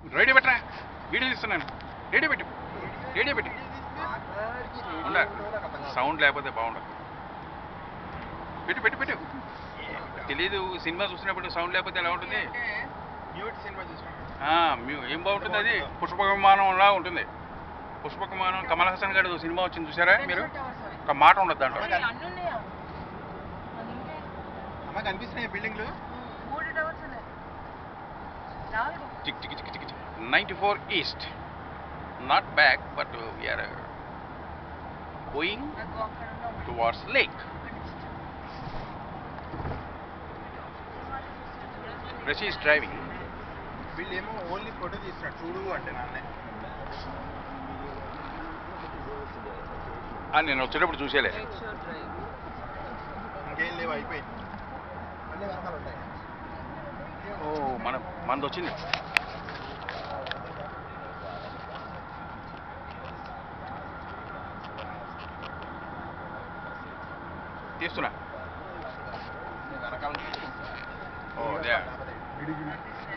Radio పెట్టరా video తీస్తున్నాను radio పెట్టు రేడియో పెట్టు ఉండ సౌండ్ లేకపోతే బాగుండదు పెట్టు పెట్టు పెట్టు తెలీదు సినిమా చూసినప్పుడు సౌండ్ లేకపోతే ఎలా ఉంటుంది మ్యూట్ సినిమా చూసినాం ఆ, మ్యూ- ఏం బాగుంటుంది అది పుష్పక విమానంలా ఉంటుంది పుష్పక విమానం కమల్ హాసన్ గారి సినిమా వచ్చింది చూసారా మీరు ఒక మాట ఉండదు దాంట్లో అన్ని ఉన్నాయా అది ఇంకే. అమ్మ కనిపిస్తున్నాయి బిల్డింగ్లు మూడు టవర్స్ ఉన్నాయి నాలుగు tick tick tick tick ninety four east not back but we're going నాకు అక్కడ ఉన్నాం టువార్డ్స్ లేక్ రషీ ఈస్ డ్రైవింగ్ వీళ్ళు ఏమో ఓన్లీ ఫోటో తీస్తున్నారు చూడు అంటే నాన్నే నేను వచ్చేటప్పుడు చూసేలే ఇంకేం లేవు అయిపోయి అన్ని వెనకాల ఉంటాయి ఓ మన మనది వచ్చింది తీస్తున్నా వెనకాల ఓ అదే విడిగిడి